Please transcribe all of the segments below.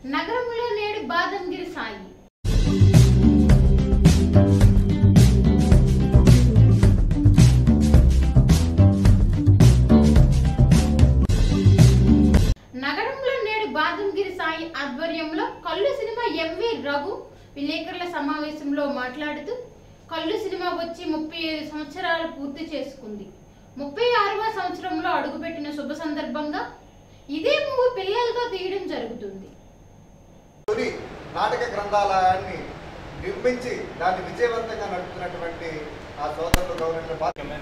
నగరంలో నేడు బాదంగిరి సాయి నగరంలో నేడు బాదంగిరి సాయి ఆధ్వర్యంలో కళ్ళు సినిమా ఎంవి రఘు విలేకరుల సమావేశంలో మాట్లాడుతూ కళ్ళు సినిమా వచ్చి ముప్పై సంవత్సరాలు పూర్తి చేసుకుంది ముప్పై ఆరవ సంవత్సరంలో అడుగుపెట్టిన శుభ సందర్భంగా ఇదే మూవీ పిల్లలతో తీయడం జరుగుతుంది తొలి నాటక గ్రంథాలయాన్ని నిర్మించి దాన్ని విజయవంతంగా నడుపుతున్నటువంటి ఆ సోదరులు గవర్నమెంట్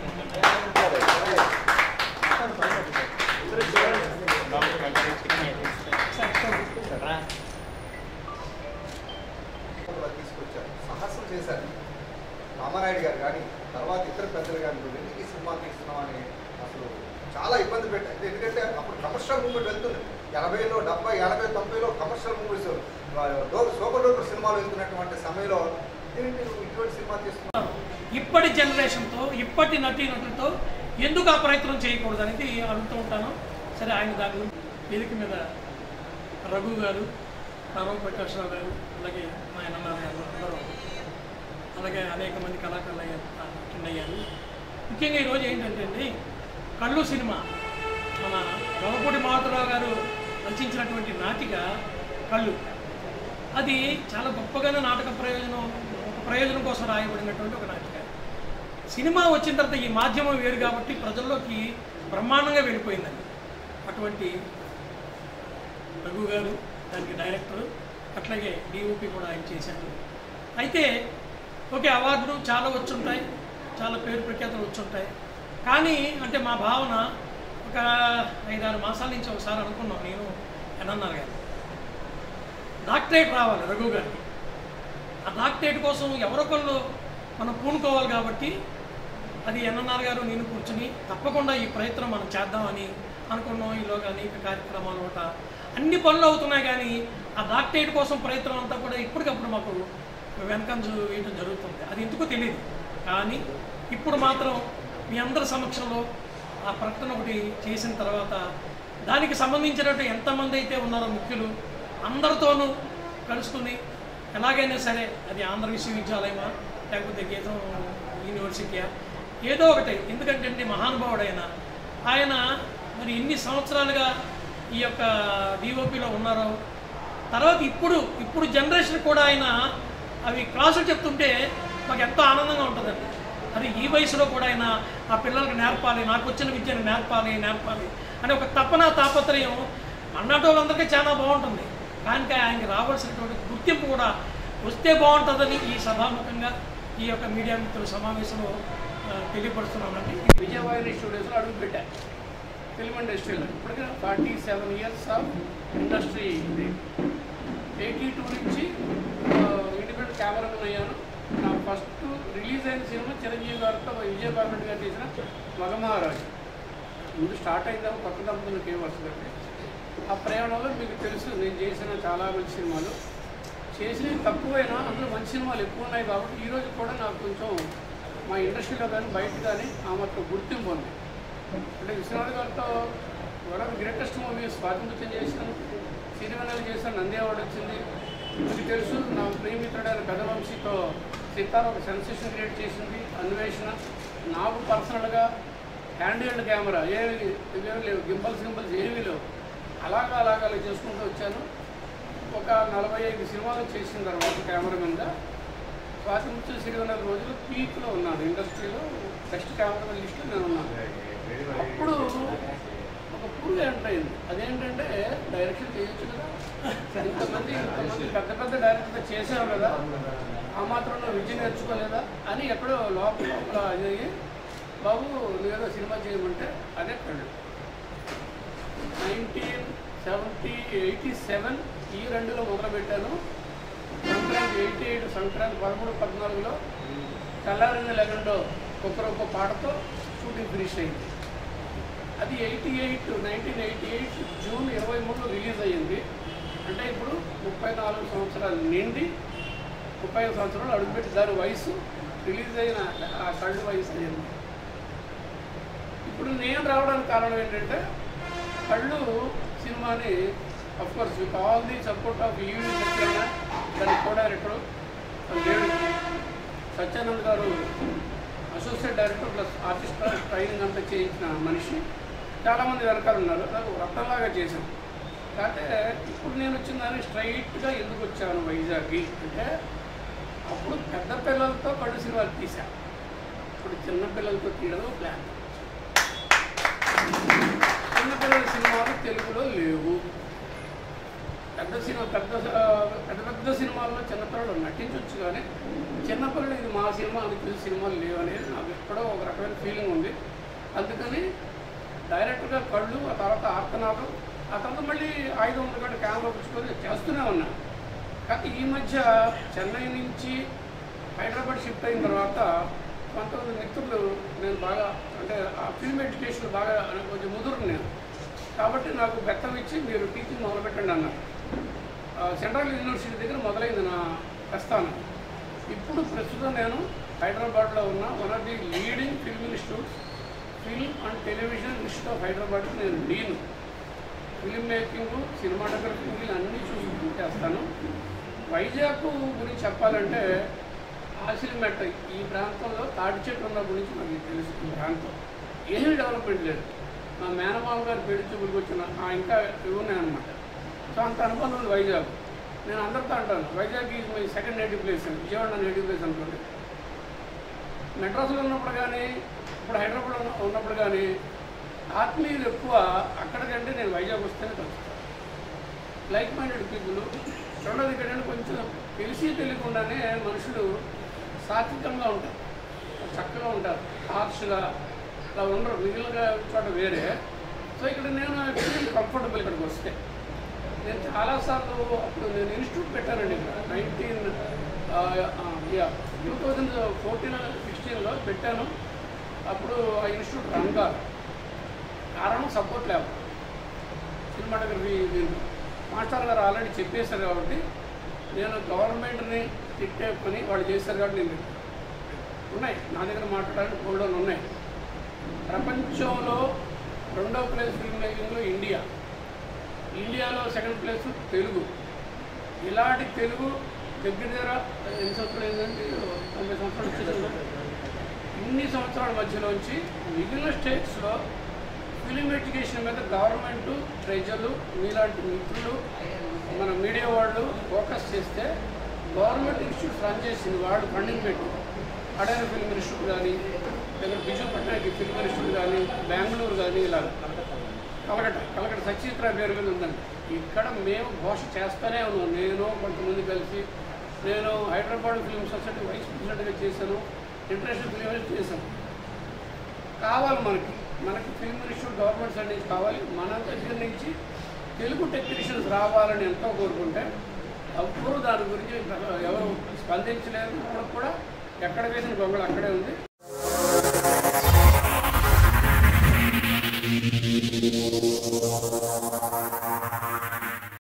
తీసుకొచ్చారు సాహసం చేశారు రామానాయుడు గారు కానీ తర్వాత ఇతర పెద్దలు కానీ నువ్వు ఎందుకు ఈ సినిమా తీస్తున్నావు అని అసలు చాలా ఇబ్బంది పెట్టారు ఎందుకంటే అప్పుడు కమర్షియల్ మూమెంట్ వెళ్తుంది ఎనభైలో డెబ్బై ఎనభై తొంభైలో కమర్షియల్ మూవీస్ సూపర్ డూపర్ సినిమాలు వెళ్తున్నటువంటి సమయంలో ఏంటి నువ్వు ఇటువంటి సినిమా తీస్తున్నావు ఇప్పటి జనరేషన్తో ఇప్పటి నటీ నటులతో ఎందుకు ఆ ప్రయత్నం చేయకూడదు అనేది అడుగుతూ ఉంటాను సరే ఆయన దాని గురించి వేదిక మీద రఘు గారు రామం ప్రకాశ్రావు గారు అలాగే మా ఆయన గారు అందరూ అలాగే అనేక మంది కళాకారులు అయ్యారు అటెండ్ అయ్యారు ముఖ్యంగా ఈరోజు ఏంటంటే అండి కళ్ళు సినిమా మన గవపూడి మాధవరావు గారు రచించినటువంటి నాటిక కళ్ళు అది చాలా గొప్పగానే నాటక ప్రయోజనం ఒక ప్రయోజనం కోసం రాయబడినటువంటి ఒక నాటిక సినిమా వచ్చిన తర్వాత ఈ మాధ్యమం వేరు కాబట్టి ప్రజల్లోకి బ్రహ్మాండంగా వెళ్ళిపోయిందండి అటువంటి రఘు గారు దానికి డైరెక్టర్ అట్లాగే డిఓపి కూడా ఆయన చేశారు అయితే ఓకే అవార్డులు చాలా వచ్చుంటాయి చాలా పేరు ప్రఖ్యాతలు వచ్చుంటాయి కానీ అంటే మా భావన ఒక ఐదారు మాసాల నుంచి ఒకసారి అనుకున్నాం నేను ఎన్ఎన్ఆర్ గారు డాక్టరేట్ రావాలి రఘు గారికి ఆ డాక్టరేట్ కోసం ఎవరొకళ్ళు మనం పూనుకోవాలి కాబట్టి అది ఎన్ఎన్ఆర్ గారు నేను కూర్చుని తప్పకుండా ఈ ప్రయత్నం మనం చేద్దామని అనుకున్నాం ఈలోగా అనేక కార్యక్రమాలు ఒకట అన్ని పనులు అవుతున్నాయి కానీ ఆ డాక్టరేట్ కోసం ప్రయత్నం అంతా కూడా ఇప్పటికప్పుడు మాకు వెనకంజు వేయడం జరుగుతుంది అది ఎందుకో తెలియదు కానీ ఇప్పుడు మాత్రం మీ అందరి సమక్షంలో ఆ ప్రకటన ఒకటి చేసిన తర్వాత దానికి సంబంధించినట్టు ఎంతమంది అయితే ఉన్నారో ముఖ్యులు అందరితోనూ కలుసుకుని ఎలాగైనా సరే అది ఆంధ్ర విశ్వవిద్యాలయమా లేకపోతే గీతం యూనివర్సిటీయా ఏదో ఒకటి ఎందుకంటే అండి మహానుభావుడైన ఆయన మరి ఎన్ని సంవత్సరాలుగా ఈ యొక్క డిఓపిలో ఉన్నారో తర్వాత ఇప్పుడు ఇప్పుడు జనరేషన్ కూడా ఆయన అవి క్లాసులు చెప్తుంటే మాకు ఎంతో ఆనందంగా ఉంటుందండి అది ఈ వయసులో కూడా ఆయన ఆ పిల్లలకి నేర్పాలి నాకు వచ్చిన విద్యను నేర్పాలి నేర్పాలి అనే ఒక తపన తాపత్రయం అన్నట్టు వాళ్ళందరికీ చాలా బాగుంటుంది కానీ ఆయనకి రావాల్సినటువంటి గుర్తింపు కూడా వస్తే బాగుంటుందని ఈ సభాముఖంగా ఈ యొక్క మీడియా మిత్రుల సమావేశంలో ఆ, తెలియపరుస్తున్నామండి విజయవాడ స్టూడియోస్లో అడుగు పెట్టా ఫిల్మ్ ఇండస్ట్రీలో ఇప్పటికే forty seven years of industry ఇది ఎయిటీ టూ నుంచి ఇండిపెండెంట్ కెమెరామెన్ అయ్యాను నా ఫస్ట్ రిలీజ్ అయిన సినిమా చిరంజీవి గారితో విజయ భారతి గారు చేసిన మగమహారాజు ముందు స్టార్ట్ అయిందాము కొత్త దంపతులకు ఏం వస్తుందండి ఆ ప్రయాణంలో మీకు తెలుసు నేను చేసిన చాలా మంచి సినిమాలు చేసినవి తక్కువైనా అందులో మంచి సినిమాలు ఎక్కువ ఉన్నాయి కాబట్టి ఈరోజు కూడా నాకు కొంచెం మా ఇండస్ట్రీలో కానీ బయట కానీ ఆ మాత్రం గుర్తింపు ఉంది అంటే విశ్వనాథ్ గారితో వన్ ఆఫ్ గ్రేటెస్ట్ మూవీ స్వాతంత్ర్యం చేశాను సిరివెన్నెల చేశాను నంది అవార్డు వచ్చింది మీకు తెలుసు నా ప్రియమిత్రుడైన పెదవంశీతో సితార ఒక సెన్సేషన్ క్రియేట్ చేసింది అన్వేషణ నాకు పర్సనల్గా హ్యాండ్ హెల్డ్ కెమెరా ఏవి ఇవేమి లేవు గింబల్స్ గింబల్స్ ఏమీ లేవు అలాగా అలాగా అలా చేసుకుంటూ వచ్చాను ఒక నలభై ఐదు సినిమాలు చేసిన తర్వాత కెమెరామెన్గా స్వాతంత్ర్య సిరివెన్నెల రోజులు పీక్లో ఉన్నాను ఇండస్ట్రీలో బెస్ట్ కెమెరామెన్ లిస్ట్లో నేను ఉన్నాను అప్పుడు ఒక పురుగు ఎంటర్ అయింది అదేంటంటే డైరెక్షన్ చేయొచ్చు కదా ఇంతమంది ఇంతమంది పెద్ద పెద్ద డైరెక్టర్ చేసావు కదా ఆ మాత్రం నువ్వు విద్య నేర్చుకోలేదా అని ఎక్కడో లోపల లోపల జరిగి బాబు నువ్వేదో సినిమా చేయమంటే అదే కళ్ళు నైన్టీన్ సెవెంటీ ఎయిటీ సెవెన్ ఈ రెండులో మొదలుపెట్టాను సంక్రాంతి ఎయిటీ ఎయిట్ సంక్రాంతి పదమూడు పద్నాలుగులో తెల్లారింది లెగండో ఒక్కరొక్క పాటతో షూటింగ్ ఫినిష్ అయింది అది eighty eight nineteen eighty eight June ఇరవై మూడులో రిలీజ్ అయ్యింది అంటే ఇప్పుడు ముప్పై నాలుగు సంవత్సరాలు నిండి ముప్పై ఐదు సంవత్సరాలు అడుగుపెట్టి దాని వయసు రిలీజ్ అయిన ఆ కళ్ళు వయసు అయింది ఇప్పుడు నేను రావడానికి కారణం ఏంటంటే కళ్ళు సినిమాని of course with all the support of EV Satyanarayana దాని కో డైరెక్టర్ లేడు సత్యానంద్ గారు associate director plus artist training అంతా చేయించిన మనిషి చాలామంది వెనకాల ఉన్నారు నాకు రక్తంలాగా చేశాను కాకపోతే ఇప్పుడు నేను వచ్చిన దాన్ని స్ట్రైట్గా ఎందుకు వచ్చాను వైజాగ్కి అంటే అప్పుడు పెద్ద పిల్లలతో కళ్ళు సినిమాలు తీశాను ఇప్పుడు చిన్న పిల్లలతో తీయడం ప్లాన్ చిన్నపిల్లల సినిమాలు తెలుగులో లేవు పెద్ద సినిమా పెద్ద ఆ, పెద్ద పెద్ద సినిమాల్లో చిన్నపిల్లలు నటించవచ్చు కానీ చిన్నపిల్లలు ఇది మా సినిమా అని తెలిసి సినిమాలు లేవు అనేది నాకు ఎక్కడో ఒక రకమైన ఫీలింగ్ ఉంది అందుకని డైరెక్ట్గా కళ్ళు ఆ తర్వాత ఆర్తనాదం ఆ తర్వాత మళ్ళీ ఐదు వందల గంట కెమెరా పుచ్చుకొని చేస్తూనే ఉన్నాను కానీ ఈ మధ్య చెన్నై నుంచి హైదరాబాద్ షిఫ్ట్ అయిన తర్వాత కొంతమంది మిత్రులు నేను బాగా అంటే ఆ ఫిల్మ్ ఎడ్యుకేషన్ బాగా కొంచెం ముదురు నేను కాబట్టి నాకు బెత్తం ఇచ్చి మీరు టీచింగ్ మొదలుపెట్టండి అన్నారు ఆ, సెంట్రల్ యూనివర్సిటీ దగ్గర మొదలైంది నా ప్రస్థానం ఇప్పుడు ప్రస్తుతం నేను హైదరాబాద్లో ఉన్న one of the leading film institutes film and television institute of Hyderabad నేను డీన్ ఫిల్మ్ మేకింగ్ సినిమాటోగ్రఫీ వీళ్ళు అన్నీ చూసి చేస్తాను వైజాగ్ గురించి చెప్పాలంటే ఆసిల్మెట్ ఈ ప్రాంతంలో తాటి చెట్టు ఉన్న గురించి నాకు తెలుసు ఈ ప్రాంతం ఏమీ డెవలప్మెంట్ లేదు మా మేనమామ గారు పెళ్లి చూపులకు వచ్చిన ఆ ఇంకా ఇవి ఉన్నాయన్నమాట సో అంత అనుబంధం ఉంది వైజాగ్ నేను అందరితో అంటాను Vizag is my second native place అని విజయవాడ నా నేటివ్ ప్లేస్ అనుకోండి మెడ్రాస్లో ఉన్నప్పుడు కానీ ఇప్పుడు హైదరాబాద్లో ఉన్న- ఉన్నప్పుడు కానీ ఆత్మీయులు ఎక్కువ అక్కడికంటే నేను వైజాగ్ వస్తేనే కలుస్తాను లైక్ మైండెడ్ పీపుల్ రెండోది ఏంటంటే కొంచెం తెలిసి తెలియకుండానే మనుషులు సాత్వికంగా ఉంటారు చక్కగా ఉంటారు హార్ష్గా అలా ఉండరు మిగిలిన చోట వేరే సో ఇక్కడ నేను ఫీల్ కంఫర్టబుల్ ఇక్కడికి వస్తే నేను చాలాసార్లు అప్పుడు నేను ఇన్స్టిట్యూట్ పెట్టానండి ఇక్కడ నైన్టీన్ టూ థౌజండ్ ఫోర్టీన్ సిక్స్టీన్లో పెట్టాను అప్పుడు ఆ ఇన్స్టిట్యూట్ రన్ కాదు కారణం సపోర్ట్ లేవు సినిమాటోగ్రఫీ దీంట్లో మాస్టర్ గారు ఆల్రెడీ చెప్పేశారు కాబట్టి నేను గవర్నమెంట్ని తిట్టే పని వాళ్ళు చేశారు కాబట్టి నేను తిట్టాను. ఉన్నాయి నా దగ్గర మాట్లాడడానికి గోల్డెన్ ఉన్నాయి ప్రపంచంలో రెండో ప్లేస్ ఫిల్మ్ మేకింగ్లో ఇండియా ఇండియాలో సెకండ్ ప్లేస్ తెలుగు ఇలాంటి తెలుగు దగ్గర దగ్గర ఎన్ని సంవత్సరాలు ఏంటంటే తొంభై సంవత్సరాలు వచ్చేసింది ఇన్ని సంవత్సరాల మధ్యలోంచి మిగిలిన స్టేట్స్లో ఫిలిం ఎడ్యుకేషన్ మీద గవర్నమెంట్ ప్రజలు మీలాంటి మిత్రులు మన మీడియా వాళ్ళు ఫోకస్ చేస్తే గవర్నమెంట్ ఇన్స్టిట్యూట్స్ రన్ చేసింది వాళ్ళు ఫండింగ్ పెట్టి అడైన ఫిల్మ్ ఇన్స్టిట్యూట్ కానీ లేదా బిజు పట్నాయక్ ఫిల్మ్ ఇన్స్టిట్యూట్ కానీ బెంగళూరు కానీ ఇలా కలకట కలకట సచిత్ర పేరు మీద ఉందండి ఇక్కడ మేము ఘోష చేస్తూనే ఉన్నాం నేను కొంతమంది కలిసి నేను హైదరాబాద్ ఫిల్మ్ సొసైటీ వైస్ ప్రెసిడెంట్గా చేశాను ఇంటర్నేషనల్ ఫిల్మ్ చేశాను కావాలి మనకి మనకి ఫిల్మ్ ఇన్స్టిట్యూట్ గవర్నమెంట్ సైడ్ నుంచి కావాలి మన దగ్గర నుంచి తెలుగు టెక్నీషియన్స్ రావాలని ఎంతో కోరుకుంటే అప్పుడు దాని గురించి ఎవరు స్పందించలేదు ఇప్పుడు కూడా ఎక్కడ వేసిన గొంగళి అక్కడే ఉంది